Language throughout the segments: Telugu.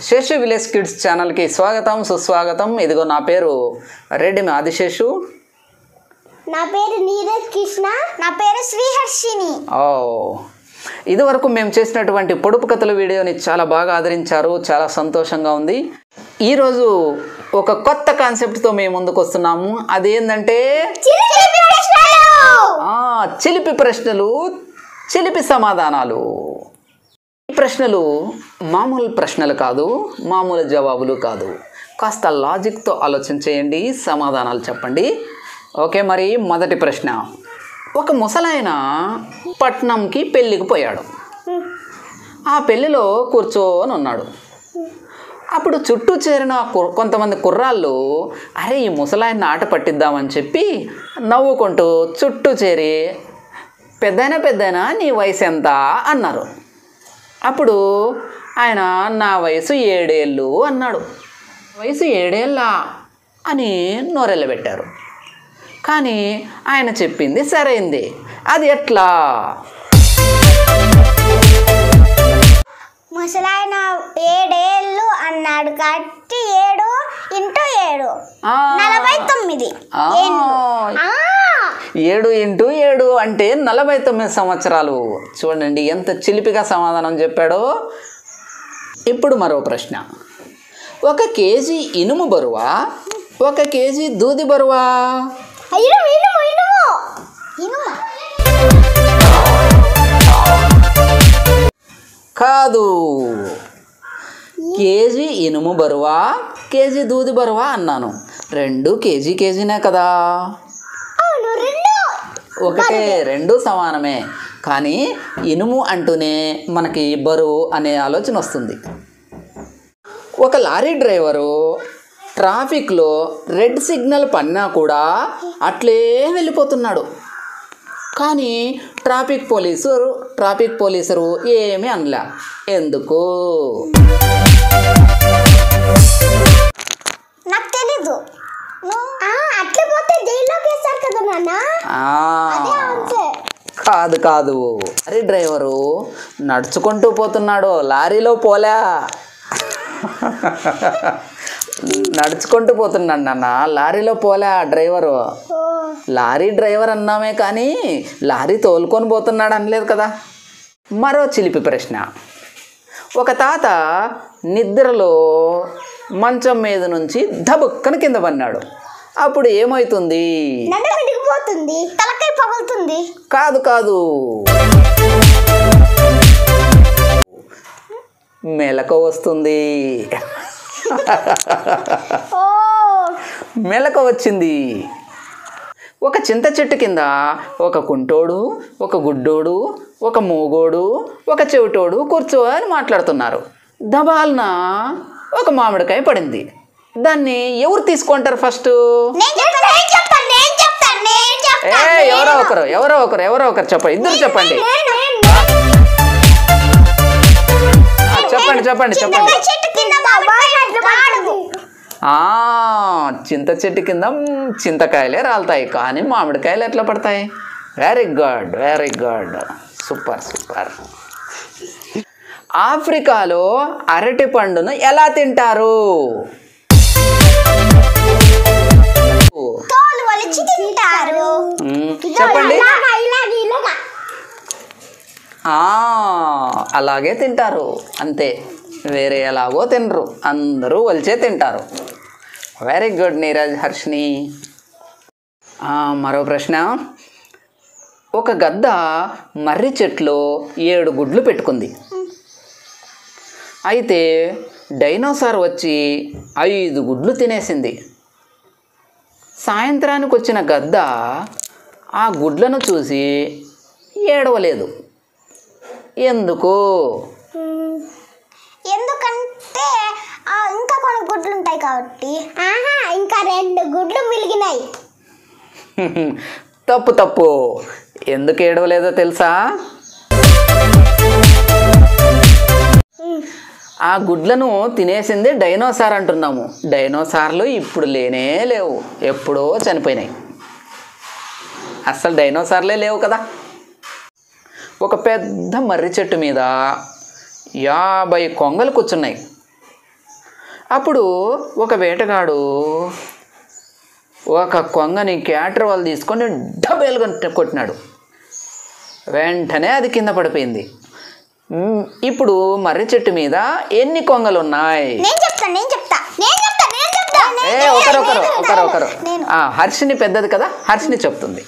శేషు విలేజ్ కిడ్స్ ఛానల్కి స్వాగతం సుస్వాగతం ఇదిగో నా పేరు రెడ్డి ఆదిశేషు నా పేరు నీరజ్ కృష్ణ నా పేరు శ్రీహర్షిని ఓ ఇదివరకు మేము చేసినటువంటి పొడుపు కథల వీడియోని చాలా బాగా ఆదరించారు చాలా సంతోషంగా ఉంది ఈరోజు ఒక కొత్త కాన్సెప్ట్తో మేము ముందుకు వస్తున్నాము అదేంటంటే ఆ, చిలిపి ప్రశ్నలు చిలిపి సమాధానాలు ఈ ప్రశ్నలు మామూలు ప్రశ్నలు కాదు మామూలు జవాబులు కాదు కాస్త లాజిక్తో ఆలోచన చేయండి సమాధానాలు చెప్పండి ఓకే మరి మొదటి ప్రశ్న ఒక ముసలాయన పట్నంకి పెళ్ళికి పోయాడు ఆ పెళ్ళిలో కూర్చోని ఉన్నాడు అప్పుడు చుట్టూ చేరిన కు- కొంతమంది కుర్రాళ్ళు అరే ఈ ముసలాయన్ని ఆట పట్టిద్దామని చెప్పి నవ్వుకుంటూ చుట్టూ చేరి పెద్దయినా పెద్దయినా నీ వయసు ఎంత అన్నారు అప్పుడు ఆయన నా వయసు ఏడేళ్ళు అన్నాడు వయసు ఏడేళ్ళా అని నోరెళ్ళబెట్టారు కానీ ఆయన చెప్పింది సరైంది అది ఎట్లా ముసలాయన ఏడేళ్ళు అన్నాడు కాబట్టి ఏడు ఇంటూ ఏడు ఆ, నలభై తొమ్మిది ఆ, ఏళ్ళు. ఆ, ఏడు ఇంటూ ఏడు అంటే నలభై తొమ్మిది సంవత్సరాలు చూడండి ఎంత చిలిపిగా సమాధానం చెప్పాడో ఇప్పుడు మరో ప్రశ్న ఒక కేజీ ఇనుము బరువా ఒక కేజీ దూది బరువా ఇనుము ఇనుము ఇనుము ఇనుము కాదు కేజీ ఇనుము బరువా కేజీ దూది బరువా అన్నాను రెండు కేజీ కేజీనే కదా అవును రెండు ఒకటే రెండు సమానమే కానీ ఇనుము అంటూనే మనకి బరువు అనే ఆలోచన వస్తుంది ఒక లారీ డ్రైవరు ట్రాఫిక్లో రెడ్ సిగ్నల్ పడినా కూడా అట్లే వెళ్ళిపోతున్నాడు కానీ ట్రాఫిక్ పోలీసు ట్రాఫిక్ పోలీసరు ఏమీ అనలే ఎందుకు నాకు తెలీదు ఆ, అట్లే పోతే జైల్లోకి వేస్తారు కదా నాన్న ఆ, అదే ఆన్సర్ కాదు కాదు లారీ డ్రైవరు నడుచుకుంటూ పోతున్నాడు లారీలో పోలే నడుచుకుంటూ పోతున్నాడు నాన్న లారీలో పోలే ఆ డ్రైవరు ఓ లారీ డ్రైవర్ అన్నామే కానీ లారీ తోలుకొని పోతున్నాడు అనలేదు కదా మరో చిలిపి ప్రశ్న ఒక తాత నిద్రలో మంచం మీద నుంచి ధబుక్కన కింద పన్నాడు అప్పుడు ఏమవుతుంది నన్ను విడిగిపోతుంది తలకాయ పగులుతుంది కాదు కాదు మెలక వస్తుంది ఓ మెలక వచ్చింది ఒక చింత చెట్టు కింద ఒక కుంటోడు ఒక గుడ్డోడు ఒక మూగోడు ఒక చెవిటోడు కూర్చో అని మాట్లాడుతున్నారు దబాల్న ఒక మామిడికాయ పడింది దాన్ని ఎవరు తీసుకుంటారు ఫస్ట్ నేను చెప్తాను నేను చెప్తాను నేను చెప్తాను నేను ఏ చెప్తాను ఎవరో ఒకరు ఎవరో ఒకరు ఎవరో ఒకరు చెప్పండి ఇద్దరు చెప్పండి నేను, నేను, ఆ, చెప్పండి చెప్పండి చెప్పండి చింతకాయ చెట్టు కింద మామిడికాయ రాడదు. ఆ చింత చెట్టు కింద మ్, చింతకాయలే రాలుతాయి కానీ మామిడికాయలు ఎట్లా పడతాయి very good very good super super ఆఫ్రికాలో అరటి పండును ఎలా తింటారు తోలు వలిచి తింటారు మ్, చెప్పండి ఇలాగా, ఇలాగా, ఇలాగా. ఆ, అలాగే తింటారు అంతే వేరే ఎలాగో తినరు అందరూ వలిచే తింటారు వెరీ గుడ్ నీరజ్ హర్షిని ఆ, మరో ప్రశ్న ఒక గద్ద మర్రి చెట్లో ఏడు గుడ్లు పెట్టుకుంది అయితే డైనోసార్ వచ్చి ఐదు గుడ్లు తినేసింది సాయంత్రానికి వచ్చిన గద్ద ఆ గుడ్లను చూసి ఏడవలేదు ఎందుకు ఎందుకంటే ఆ, ఇంకా కొన్ని గుడ్లు ఉంటాయి కాబట్టి ఆహా ఇంకా రెండు గుడ్లు మిలిగినాయి తప్పు తప్పు ఎందుకు ఏడవలేదో తెలుసా ఆ గుడ్లను తినేసింది డైనోసార్ అంటున్నాము డైనోసార్లు ఇప్పుడు లేనే లేవు ఎప్పుడో చనిపోయినాయి అస్సలు డైనోసార్లే లేవు కదా ఒక పెద్ద మర్రి చెట్టు మీద యాభై కొంగలు కూర్చున్నాయి అప్పుడు ఒక వేటగాడు ఒక కొంగని క్యాటర్ వాళ్ళు తీసుకొని డబేలుగా కొట్టినాడు వెంటనే అది కింద పడిపోయింది మ్, ఇప్పుడు మర్రి చెట్టు మీద ఎన్ని కొంగలు ఉన్నాయి నేను చెప్తా నేను చెప్తా నేను చెప్తా నేను చెప్తా ఏ నేను- ఒకరు ఒకరు నేను- ఒకరు ఒకరు నేను ఆ, హర్షిని పెద్దది కదా హర్షిని చెప్తుంది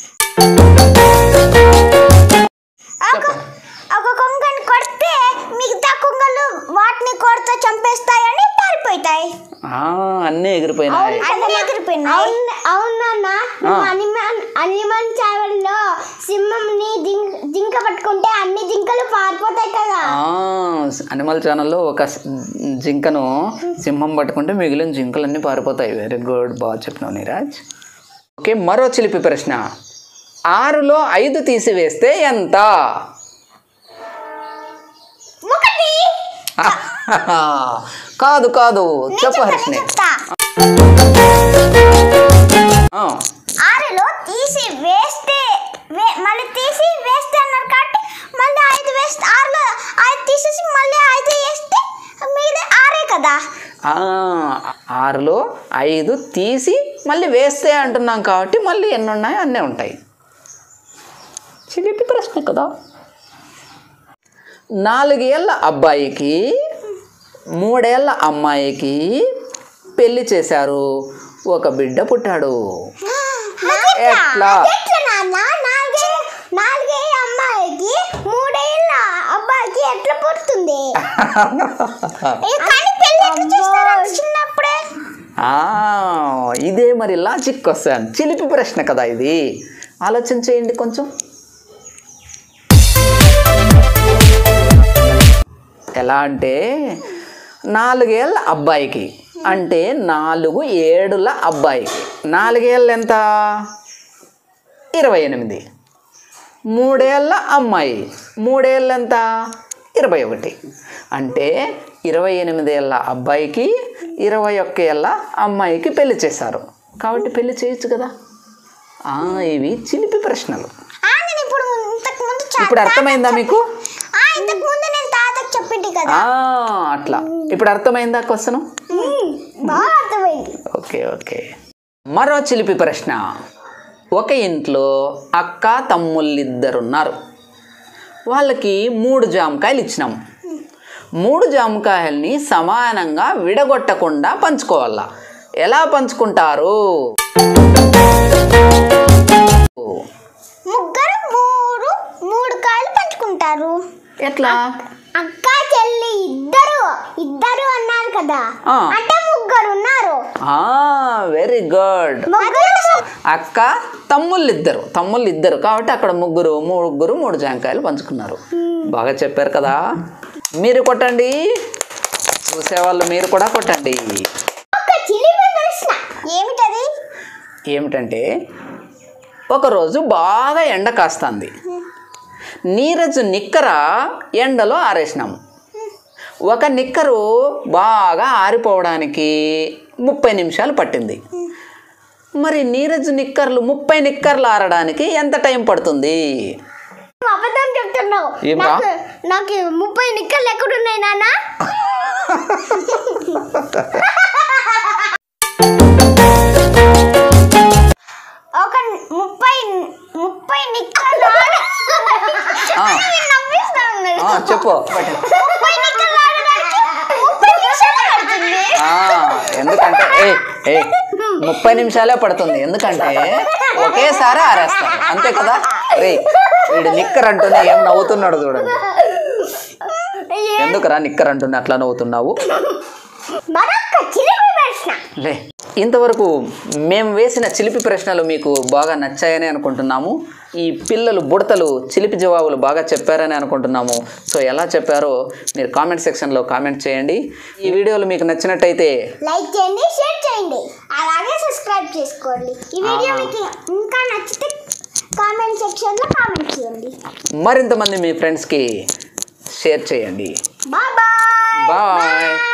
ఒక ఒక కొంగని కొడితే మిగతా కొంగలు వాటిని కొడితే చంపేస్తాయని పారిపోతాయి ఆ, అన్నీ ఎగిరిపోయినాయి అన్ని ఎగిరిపోయినాయి అవునన్నా అనిమల్ అనిమల్ చావల్లో సింహంని జింక పట్టుకుంటే అన్ని జింకలు పారిపోతాయి కదా అనిమల్ ఛానల్లో ఒక స్- జింకను సింహం పట్టుకుంటే మిగిలిన జింకలన్నీ పారిపోతాయి వెరీ గుడ్ బాగా చెప్పినావు నీరాజ్ ఓకే మరో చిలిపి ప్రశ్న ఆరులో ఐదు తీసివేస్తే ఎంత ఒకటి కాదు కాదు చెప్పు హర్షిని చెప్తా ఆ, ఆరులో తీసి వేస్తే వే- మళ్ళీ తీసి వేస్తే అన్నారు కాబట్టి మళ్ళీ ఐదు వేస్తే ఆరులో ఐదు తీసేసి మళ్ళీ ఐదు వేస్తే మీది ఆరే కదా ఆ, ఆరులో ఐదు తీసి మళ్ళీ వేస్తే అంటున్నాం కాబట్టి మళ్ళీ ఎన్ని ఉన్నాయో అన్నీ ఉంటాయి చిలిపి ప్రశ్న కదా నాలుగేళ్ల అబ్బాయికి మూడేళ్ల అమ్మాయికి పెళ్లి చేశారు ఒక బిడ్డ పుట్టాడు ఎట్లా ఎట్లా నాన్న నాలుగే నాలుగే అమ్మాయికి మూడేళ్ళ అబ్బాయికి ఎట్లా పుడుతుంది ఏ, కానీ పెళ్లి ఎట్లా చేస్తారు చిన్నప్పుడే ఆ, ఇదే మరి లాజిక్ క్వశ్చన్ చిలిపి ప్రశ్న కదా ఇది ఆలోచన చేయండి కొంచెం ఎలా అంటే నాలుగేళ్ళ అబ్బాయికి అంటే నాలుగు ఏడుల అబ్బాయికి నాలుగేళ్ళు ఎంత ఇరవై ఎనిమిది మూడేళ్ళ అమ్మాయి మూడేళ్ళు ఎంత ఇరవై ఒకటి అంటే ఇరవై ఎనిమిదేళ్ళ అబ్బాయికి ఇరవై ఒక్క ఏళ్ళ అమ్మాయికి పెళ్లి చేశారు కాబట్టి పెళ్లి చేయొచ్చు కదా ఆ, ఇవి చిలిపి ప్రశ్నలు ఆ, నేను ఇప్పుడు ఇంతకు ముందు చా- ఇప్పుడు అర్థమైందా మీకు ఆ, ఇంతకు ముందు నేను తాతకు చెప్పింది కదా ఆ, అట్లా ఇప్పుడు అర్థమైందా క్వశ్చన్ ఉమ్, బాగా అర్థమైంది ఓకే ఓకే మరో చిలిపి ప్రశ్న ఒక ఇంట్లో అక్క తమ్ముళ్ళిద్దరున్నారు వాళ్ళకి మూడు జామకాయలు ఇచ్చినాం మూడు జామకాయల్ని సమానంగా విడగొట్టకుండా పంచుకోవాలా ఎలా పంచుకుంటారు ముగ్గురు మూడు మూడు కాయలు పంచుకుంటారు ఎట్లా అక్క చెల్లి ఇద్దరు ఇద్దరు అన్నారు కదా ఆ. అంటే ముగ్గురు ఉన్నారు వెరీ గుడ్ ముగ్గురు అక్క తమ్ముళ్ళు ఇద్దరు తమ్ముళ్ళు ఇద్దరు కాబట్టి అక్కడ ముగ్గురు ముగ్గురు మూడు జాంకాయలు పంచుకున్నారు బాగా చెప్పారు కదా మీరు కొట్టండి చూసేవాళ్ళు మీరు కూడా కొట్టండి ఒక చిలిపి ప్రశ్న ఏమిటది ఏమిటంటే ఒకరోజు బాగా ఎండ కాస్తుంది నీరజు నిక్కర ఎండలో ఆరేసినాము ఒక నిక్కరు బాగా ఆరిపోవడానికి ముప్పై నిమిషాలు పట్టింది మరి నీరజు నిక్కర్లు ముప్పై నిక్కర్లు ఆరడానికి ఎంత టైం పడుతుంది నువ్వు అబద్ధం చెప్తున్నావు ఏం రా? నాకు నాకు ముప్పై నిక్కలు ఎక్కడున్నాయి నాన్న ఒక ముప్పై ముప్పై నిక్కలు ఆ. నవ్విస్తా ఉన్నాడు ఆ, చెప్పు ముప్పై నిక్కలు ఆడడానికి ముప్పై నిమిషాలు పడుతుంది ఆ, ఎందుకంటే ఏ ఏ ముప్పై నిమిషాలే పడుతుంది ఎందుకంటే ఒకేసారి ఆరేస్తారు అంతే కదా రే వీడు నిక్కర్ అంటూనే ఏం నవ్వుతున్నాడు చూడండి ఎందుకురా నిక్కర్ అంటూనే అట్లా నవ్వుతున్నావు మరొక చిలిపి ప్రశ్న లే ఇంతవరకు మేము వేసిన చిలిపి ప్రశ్నలు మీకు బాగా నచ్చాయని అనుకుంటున్నాము ఈ పిల్లలు బుడతలు చిలిపి జవాబులు బాగా చెప్పారని అనుకుంటున్నాము సో ఎలా చెప్పారో మీరు కామెంట్ సెక్షన్లో కామెంట్ చేయండి ఈ వీడియోలు మీకు నచ్చినట్టయితే లైక్ చేయండి షేర్ చేయండి అలాగే సబ్స్క్రైబ్ చేసుకోండి ఈ వీడియో ఆ. మీకు ఇంకా నచ్చితే కామెంట్ సెక్షన్లో కామెంట్ చేయండి మరింత మంది మీ ఫ్రెండ్స్కి షేర్ చేయండి బాయ్ బాయ్ బాయ్